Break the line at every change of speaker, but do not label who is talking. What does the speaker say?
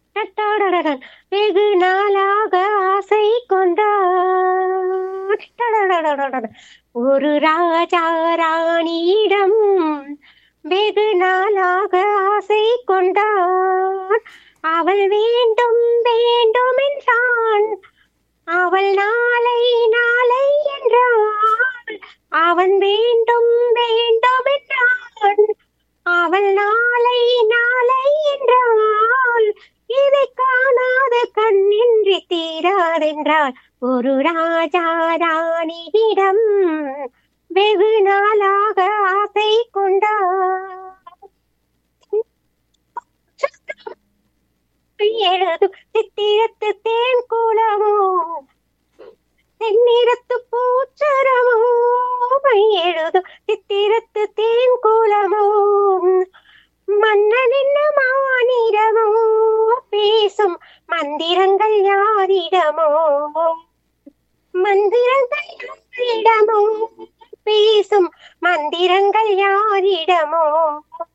டட்டடடடன். வெகு நாளாக ஆசை கொண்டான் டடடடடடன். ஒரு ராஜா ராணியிடம் வெகு நாளாக ஆசை கொண்டான் அவள் வேண்டும் வேண்டும் என்றான் அவள் நாளை நாளை என்றாள் அவன் வேண்டும் வேண்டும் என்றான் அவள் நாளை நாளை என்றாள் இதை காணாத கண்ணின்றி தீராதென்றாள் ஒரு ராஜா ராணியிடம் வெகு நாளாக ஆசை கொண்டார் எழுதும் சித்திரத்து தேன் கூலமோ தென்னிறத்து பூச்சரமோ எழுதும் சித்திரத்து தேன் கூலமோ மன்னனின் மானிடமோ பேசும் மந்திரங்கள் யாரிடமோ மந்திரங்கள் யாரிடமோ பேசும் மந்திரங்கள் யாரிடமோ